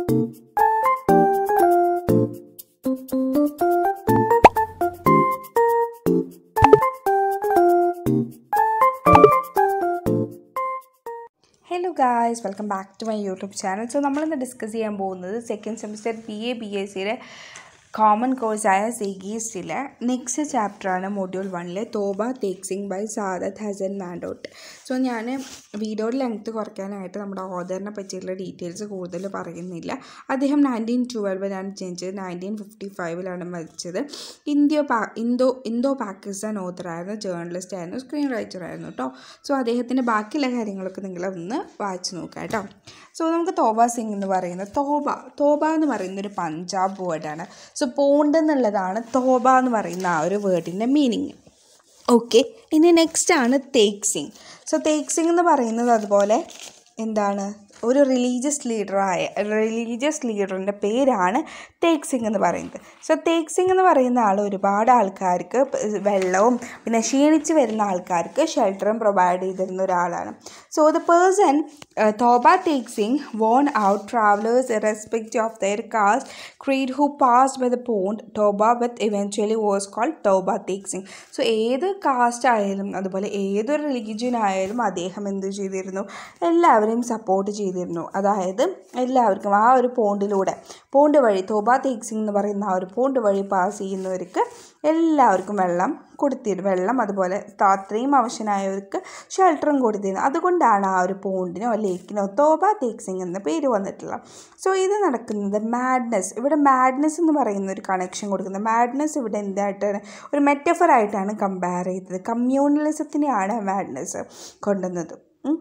hello guys welcome back to my YouTube channel so നമ്മളിന്ന് discuss ചെയ്യാൻ പോകുന്നത് second semester B A B S സിയുടെ common കോഴ്സായ സിഗീസ്റ്റിലെ നെക്സ്റ്റ് ചാപ്റ്ററാണ് മൊഡ്യൂൾ വണ്ണിലെ തോബ തേക്സിംഗ് ബൈ സാദത്ത് ഹസൻ മാൻഡോട്ട് സോ ഞാൻ വീഡിയോയുടെ ലെങ്ത്ത് കുറയ്ക്കാനായിട്ട് നമ്മുടെ ഓദറിനെ പറ്റിയിട്ടുള്ള ഡീറ്റെയിൽസ് കൂടുതൽ പറയുന്നില്ല അദ്ദേഹം നയൻറ്റീൻ ട്വൽവിലാണ് ജനിച്ചത് നയൻറ്റീൻ ഫിഫ്റ്റി ഫൈവിലാണ് മരിച്ചത് ഇന്ത്യ പാ ഇന്തോ ഇന്തോ പാകിസ്ഥാൻ ഓതറായിരുന്നു ജേർണലിസ്റ്റ് ആയിരുന്നു സ്ക്രീൻ റൈറ്റർ ആയിരുന്നു കേട്ടോ സോ അദ്ദേഹത്തിൻ്റെ ബാക്കിയുള്ള കാര്യങ്ങളൊക്കെ നിങ്ങൾ ഒന്ന് വായിച്ചു നോക്കാം കേട്ടോ സോ നമുക്ക് തോബ സിംഗ് എന്ന് പറയുന്നത് തോബ തോബ എന്ന് പറയുന്ന ഒരു പഞ്ചാബ് വേർഡാണ് സോ പോണ്ട് എന്നുള്ളതാണ് തോബ എന്ന് പറയുന്ന ആ ഒരു വേർഡിൻ്റെ മീനിങ് ഓക്കെ ഇനി നെക്സ്റ്റ് ആണ് തേക്ക് സിംഗ് സോ തേക്ക് സിംഗ് എന്ന് പറയുന്നത് അതുപോലെ എന്താണ് ഒരു റിലീജിയസ് ലീഡറായ റിലീജിയസ് ലീഡറിൻ്റെ പേരാണ് തേക്ക് സിംഗ് എന്ന് പറയുന്നത് സോ തേക്ക് സിംഗ് എന്ന് പറയുന്ന ആൾ ഒരുപാട് ആൾക്കാർക്ക് വെള്ളവും പിന്നെ ക്ഷീണിച്ച് വരുന്ന ആൾക്കാർക്ക് ഷെൽട്ടറും പ്രൊവൈഡ് ചെയ്തിരുന്ന ഒരാളാണ് so the person Toba Tek Singh won out travellers irrespective of their caste creed who passed by the pond Toba with eventually was called Toba Tek Singh so ഏത് കാസ്റ്റ് ആയാലും അതുപോലെ ഏതൊരു റിലീജിയൻ ആയാലും അദ്ദേഹം എന്ത് ചെയ്തിരുന്നു എല്ലാവരെയും സപ്പോർട്ട് ചെയ്തിരുന്നു അതായത് എല്ലാവർക്കും ആ ഒരു പോണ്ടിലൂടെ പോണ്ട് വഴി തോബ തേക്ക് സിംഗ് എന്ന് പറയുന്ന ആ ഒരു പോണ്ട് വഴി പാസ് ചെയ്യുന്നവർക്ക് എല്ലാവർക്കും വെള്ളം കൊടുത്തിരുന്നു വെള്ളം അതുപോലെ അത്രയും ആവശ്യമായവർക്ക് ഷെൽട്ടറും കൊടുത്തിരുന്നു അതുകൊണ്ടാണ് ആ ഒരു പോണ്ടിനോ ലേക്കിനോ തോബ തേക്ക് സിംഗ് എന്ന പേര് വന്നിട്ടുള്ളത് സോ ഇത് നടക്കുന്നത് മാഡ്നെസ് ഇവിടെ മാഡ്നെസ് എന്ന് പറയുന്ന ഒരു കണക്ഷൻ കൊടുക്കുന്നത് മാഡ്നെസ് ഇവിടെ എന്തായിട്ടാണ് ഒരു മെറ്റഫർ ആയിട്ടാണ് കമ്പയർ ചെയ്തത് കമ്മ്യൂണലിസത്തിനെയാണ് മാഡ്നെസ് കൊണ്ടുവന്നത്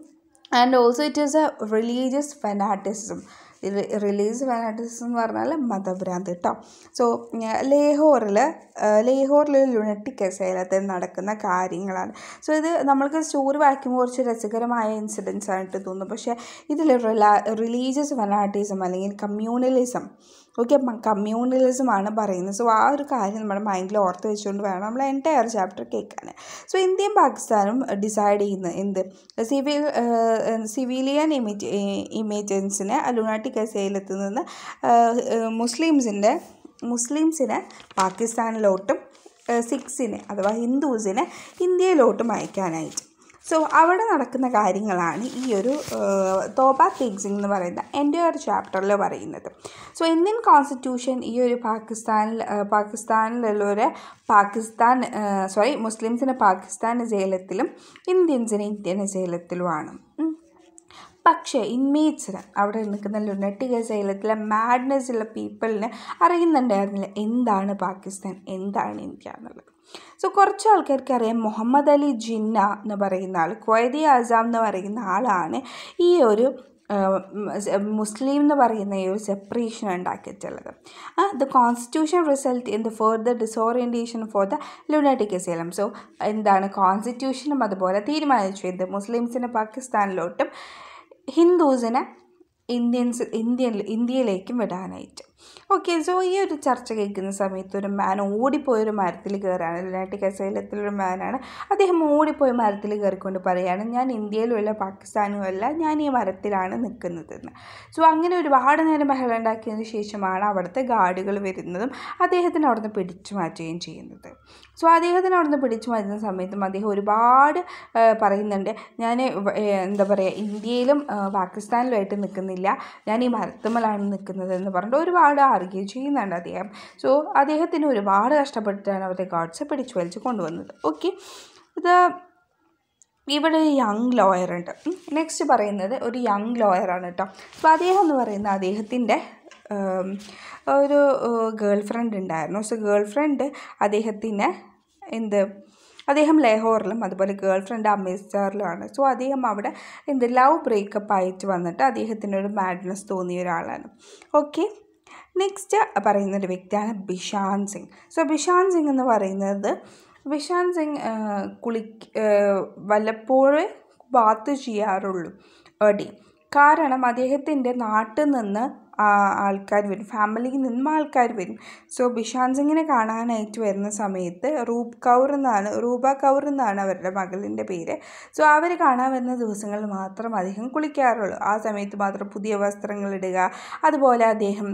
and also it is a religious fanaticism religious fanaticism എന്ന് പറഞ്ഞാൽ മതഭ്രാന്ത് കേട്ടോ സോ ലേഹോറിൽ ലേഹോറിൽ ലുണറ്റിക് അസൈലത്തിൽ നടക്കുന്ന കാര്യങ്ങളാണ് സോ ഇത് നമ്മൾക്ക് സ്റ്റോറി വായിക്കുമ്പോൾ കുറച്ച് രസകരമായ ഇൻസിഡൻസ് ആയിട്ട് തോന്നും പക്ഷേ ഇതിൽ റിലാ റിലീജിയസ് ഫെനാറ്റിസം അല്ലെങ്കിൽ കമ്മ്യൂണലിസം ഓക്കെ കമ്മ്യൂണലിസം ആണ് പറയുന്നത് സോ ആ ഒരു കാര്യം നമ്മുടെ മൈൻഡിൽ ഓർത്ത് വെച്ചുകൊണ്ട് വേണം നമ്മൾ എൻറ്റയർ ചാപ്റ്റർ കേൾക്കാൻ സോ ഇന്ത്യയും പാകിസ്ഥാനും ഡിസൈഡ് ചെയ്യുന്ന എന്ത് സിവിൽ സിവിലിയൻ ഇമേജ് ഇമേജൻസിനെ ലുണാറ്റിക് അസൈലത്തിൽ നിന്ന് മുസ്ലിംസിൻ്റെ മുസ്ലിംസിനെ പാകിസ്ഥാനിലോട്ടും സിഖ്സിനെ അഥവാ ഹിന്ദുസിനെ ഇന്ത്യയിലോട്ടും അയക്കാനായിട്ട് സോ അവിടെ നടക്കുന്ന കാര്യങ്ങളാണ് ഈ ഒരു തോബ തേക്സിംഗ് എന്ന് പറയുന്ന എൻ്റെ ഒരു ചാപ്റ്ററിൽ പറയുന്നത് സോ ഇന്ത്യൻ കോൺസ്റ്റിറ്റ്യൂഷൻ ഈ ഒരു പാകിസ്ഥാനിൽ പാകിസ്ഥാനിലുള്ളവരെ പാകിസ്ഥാൻ സോറി മുസ്ലിംസിനെ പാകിസ്ഥാൻ ജയിലത്തിലും ഇന്ത്യൻസിനെ ഇന്ത്യൻ ജയിലത്തിലുമാണ് പക്ഷേ ഇൻമേറ്റ്സിന് അവിടെ നിൽക്കുന്ന ലുനറ്റിക് അസൈലത്തിലെ മാഡ്നെസ് ഉള്ള പീപ്പിളിന് അറിയുന്നുണ്ടായിരുന്നില്ല എന്താണ് പാകിസ്ഥാൻ എന്താണ് ഇന്ത്യ എന്നുള്ളത് സോ കുറച്ച് ആൾക്കാർക്ക് അറിയാം മുഹമ്മദ് അലി ജിന്ന എന്ന് പറയുന്ന ആൾ ക്വൈദി ആസാം എന്ന് പറയുന്ന ആളാണ് ഈ ഒരു മുസ്ലിം എന്ന് പറയുന്ന ഈ ഒരു സെപ്പറേഷൻ ഉണ്ടാക്കിയിട്ടുള്ളത് the constitution result in the further disorientation for the lunatic asylum so എന്താണ് കോൺസ്റ്റിറ്റ്യൂഷനും അതുപോലെ തീരുമാനിച്ചു എന്ത് മുസ്ലിംസിനെ പാകിസ്ഥാനിലോട്ടും ഹിന്ദുസിനെ ഇന്ത്യൻസ് ഇന്ത്യൻ ഇന്ത്യയിലേക്കും വിടാനായിട്ട് ഓക്കെ സോ ഈ ഒരു ചർച്ച കേൾക്കുന്ന സമയത്ത് ഒരു മാൻ ഓടിപ്പോയൊരു മരത്തിൽ കയറാണ് ലുനാറ്റിക് അസൈലത്തിലൊരു മാനാണ് അദ്ദേഹം ഓടിപ്പോയി മരത്തിൽ കയറിക്കൊണ്ട് പറയുകയാണ് ഞാൻ ഇന്ത്യയിലുമല്ല പാകിസ്ഥാനുമല്ല ഞാൻ ഈ മരത്തിലാണ് നിൽക്കുന്നതെന്ന് സോ അങ്ങനെ ഒരുപാട് നേരം ബഹളം ഉണ്ടാക്കിയതിന് ശേഷമാണ് അവിടുത്തെ ഗാർഡുകൾ വരുന്നതും അദ്ദേഹത്തിന് അവിടുന്ന് പിടിച്ചു മാറ്റുകയും ചെയ്യുന്നത് സോ അദ്ദേഹത്തിന് അവിടുന്ന് പിടിച്ചു മാറ്റുന്ന സമയത്തും അദ്ദേഹം ഒരുപാട് പറയുന്നുണ്ട് ഞാൻ എന്താ പറയുക ഇന്ത്യയിലും പാകിസ്ഥാനിലുമായിട്ട് നിൽക്കുന്നില്ല ഞാൻ ഈ മരത്തുമ്മലാണ് നിൽക്കുന്നത് എന്ന് പറഞ്ഞിട്ട് ഒരുപാട് ആർഗ്യൂ ചെയ്യുന്നുണ്ട് അദ്ദേഹം സോ അദ്ദേഹത്തിന് ഒരുപാട് കഷ്ടപ്പെട്ടിട്ടാണ് അവരുടെ ഗാഡ്സ് പിടിച്ചു വലിച്ച് കൊണ്ടുവന്നത് ഓക്കെ ഇത് ഇവിടെ ഒരു യങ് ലോയർ ഉണ്ട് നെക്സ്റ്റ് പറയുന്നത് ഒരു യങ് ലോയറാണ് കേട്ടോ അപ്പോൾ അദ്ദേഹം എന്ന് പറയുന്ന അദ്ദേഹത്തിൻ്റെ ഒരു ഗേൾ ഫ്രണ്ട് ഉണ്ടായിരുന്നു സോ ഗേൾ ഫ്രണ്ട് അദ്ദേഹത്തിന് എന്ത് അദ്ദേഹം ലേഹോറിലും അതുപോലെ ഗേൾ ഫ്രണ്ട് അമൃത്സറിലുമാണ് സോ അദ്ദേഹം അവിടെ എന്ത് ലവ് ബ്രേക്കപ്പ് ആയിട്ട് വന്നിട്ട് അദ്ദേഹത്തിന് ഒരു മാഡ്നസ് തോന്നിയ ഒരാളാണ് ഓക്കെ നെക്സ്റ്റ് പറയുന്ന ഒരു വ്യക്തിയാണ് ബിഷാൻ സിംഗ് സോ ബിഷാൻ സിംഗ് എന്ന് പറയുന്നത് ബിഷാൻ സിംഗ് കുളി വല്ലപ്പോഴേ ബാത്ത് ചെയ്യാറുള്ളൂ എടി കാരണം അദ്ദേഹത്തിൻ്റെ നാട്ടിൽ നിന്ന് ആൾക്കാർ വരും ഫാമിലിയിൽ നിന്നും ആൾക്കാർ വരും സോ ബിഷാൻ സിംഗിനെ കാണാനായിട്ട് വരുന്ന സമയത്ത് റൂപ് കൗർ എന്നാണ് റൂപ കൗർ എന്നാണ് അവരുടെ മകളിൻ്റെ പേര് സോ അവർ കാണാൻ വരുന്ന ദിവസങ്ങളിൽ മാത്രം അദ്ദേഹം കുളിക്കാറുള്ളൂ ആ സമയത്ത് മാത്രം പുതിയ വസ്ത്രങ്ങൾ ഇടുക അതുപോലെ അദ്ദേഹം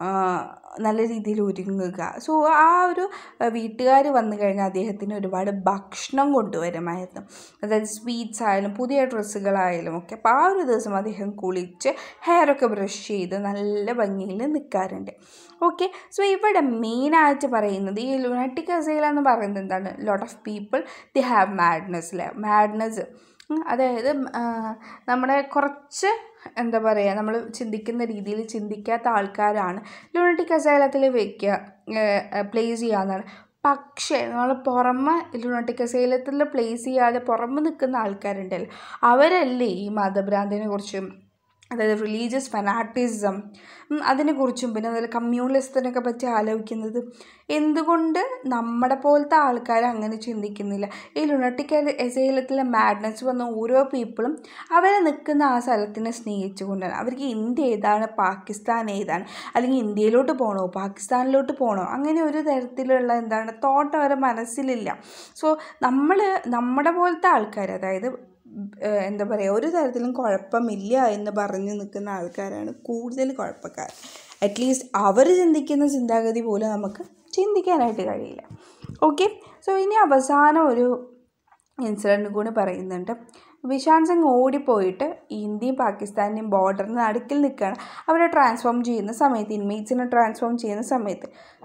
നല്ല രീതിയിൽ ഒരുങ്ങുക സോ ആ ഒരു വീട്ടുകാർ വന്നു കഴിഞ്ഞാൽ അദ്ദേഹത്തിന് ഒരുപാട് ഭക്ഷണം കൊണ്ടുവരുമായിരുന്നു അതായത് സ്വീറ്റ്സ് ആയാലും പുതിയ ഡ്രസ്സുകളായാലും ഒക്കെ അപ്പോൾ ആ ഒരു ദിവസം അദ്ദേഹം കുളിച്ച് ഹെയറൊക്കെ ബ്രഷ് ചെയ്ത് നല്ല ഭംഗിയിൽ നിൽക്കാറുണ്ട് ഓക്കെ സോ ഇവിടെ മെയിനായിട്ട് പറയുന്നത് ഈ ലുനാറ്റിക് അസൈല എന്ന് പറയുന്നത് എന്താണ് lot of people the have madness അല്ലേ മാഡ്നെസ് അതായത് നമ്മുടെ കുറച്ച് എന്താ പറയുക നമ്മൾ ചിന്തിക്കുന്ന രീതിയിൽ ചിന്തിക്കാത്ത ആൾക്കാരാണ് ലുണറ്റിക് അസൈലത്തിൽ വയ്ക്കുക പ്ലേസ് ചെയ്യാന്നാണ് പക്ഷേ നമ്മൾ പുറമെ ലുണറ്റിക് അസൈലത്തിൽ പ്ലേസ് ചെയ്യാതെ പുറമെ നിൽക്കുന്ന ആൾക്കാരുണ്ടല്ലോ അവരല്ലേ ഈ മതഭ്രാന്തിനെ കുറിച്ചും അതായത് റിലീജിയസ് ഫനാറ്റിസം അതിനെക്കുറിച്ചും പിന്നെ അതുപോലെ കമ്മ്യൂണിസത്തിനൊക്കെ പറ്റി ആലോചിക്കുന്നത് എന്തുകൊണ്ട് നമ്മുടെ പോലത്തെ ആൾക്കാർ അങ്ങനെ ചിന്തിക്കുന്നില്ല ഈ ലുണറ്റിക് എസൈലത്തിലെ മാഡ്നസ് വന്ന ഓരോ പീപ്പിളും അവരെ നിൽക്കുന്ന ആ സ്ഥലത്തിനെ സ്നേഹിച്ചുകൊണ്ടാണ് അവർക്ക് ഇന്ത്യ ഏതാണ് പാകിസ്ഥാൻ ഏതാണ് അല്ലെങ്കിൽ ഇന്ത്യയിലോട്ട് പോകണോ പാകിസ്ഥാനിലോട്ട് പോകണോ അങ്ങനെ ഒരു തരത്തിലുള്ള എന്താണ് തോട്ട് അവരുടെ മനസ്സിലില്ല സോ നമ്മൾ നമ്മുടെ പോലത്തെ ആൾക്കാർ അതായത് എന്താ പറയുക ഒരു തരത്തിലും കുഴപ്പമില്ല എന്ന് പറഞ്ഞ് നിൽക്കുന്ന ആൾക്കാരാണ് കൂടുതൽ കുഴപ്പക്കാർ അറ്റ്ലീസ്റ്റ് അവർ ചിന്തിക്കുന്ന ചിന്താഗതി പോലും നമുക്ക് ചിന്തിക്കാനായിട്ട് കഴിയില്ല ഓക്കെ സോ ഇനി അവസാനം ഒരു ഇൻസിഡൻറ്റ് കൂടി പറയുന്നുണ്ട് വിശാൻ സിംഗ് ഓടിപ്പോയിട്ട് ഇന്ത്യയും പാകിസ്ഥാൻ്റെയും ബോർഡറിന് നടുക്കിൽ നിൽക്കുകയാണ് അവരെ ട്രാൻസ്ഫോം ചെയ്യുന്ന സമയത്ത് ഇൻമേറ്റ്സിനെ ട്രാൻസ്ഫോം ചെയ്യുന്ന സമയത്ത്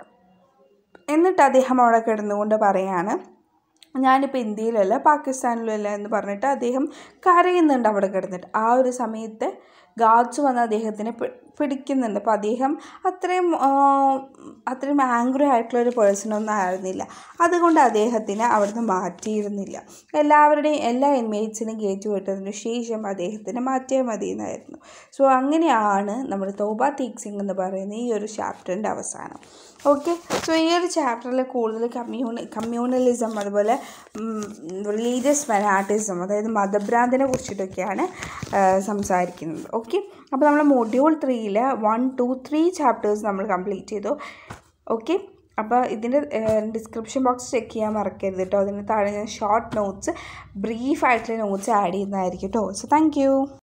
എന്നിട്ട് അദ്ദേഹം അവിടെ കിടന്നുകൊണ്ട് പറയാണ് ഞാനിപ്പോൾ ഇന്ത്യയിലല്ല പാകിസ്ഥാനിലല്ല എന്ന് പറഞ്ഞിട്ട് അദ്ദേഹം കരയുന്നുണ്ട് അവിടെ കിടന്നിട്ട് ആ ഒരു സമയത്ത് ഗാർഡ്സ് വന്ന് അദ്ദേഹത്തിനെ പിടിക്കുന്നുണ്ട് അപ്പോൾ അദ്ദേഹം അത്രയും അത്രയും ആംഗ്രി ആയിട്ടുള്ള ഒരു പേഴ്സണൊന്നും ആയിരുന്നില്ല അതുകൊണ്ട് അദ്ദേഹത്തിനെ അവിടുന്ന് മാറ്റിയിരുന്നില്ല എല്ലാവരുടെയും എല്ലാ ഇൻമേറ്റ്സിനെയും കയറ്റി വിട്ടതിന് ശേഷം അദ്ദേഹത്തിനെ മാറ്റിയാൽ മതി എന്നായിരുന്നു സോ അങ്ങനെയാണ് നമ്മുടെ തോബ തീക് സിംഗ് എന്ന് പറയുന്ന ഈ ഒരു ചാപ്റ്ററിൻ്റെ അവസാനം ഓക്കെ സോ ഈ ഒരു ചാപ്റ്ററിൽ കൂടുതൽ കമ്മ്യൂണി കമ്മ്യൂണലിസം അതുപോലെ റിലീജിയസ് ഫനാറ്റിസം അതായത് മതഭ്രാന്തിനെ കുറിച്ചിട്ടൊക്കെയാണ് സംസാരിക്കുന്നത് ഓക്കെ അപ്പോൾ നമ്മൾ മൊഡ്യൂൾ ത്രീയിൽ വൺ ടു ത്രീ ചാപ്റ്റേഴ്സ് നമ്മൾ കംപ്ലീറ്റ് ചെയ്തു ഓക്കെ അപ്പോൾ ഇതിൻ്റെ ഡിസ്ക്രിപ്ഷൻ ബോക്സ് ചെക്ക് ചെയ്യാൻ മറക്കരുത് കേട്ടോ അതിന് താഴെ ഞാൻ ഷോർട്ട് നോട്ട്സ് ബ്രീഫായിട്ടുള്ള നോട്ട്സ് ആഡ് ചെയ്യുന്നതായിരിക്കും കേട്ടോ സോ താങ്ക്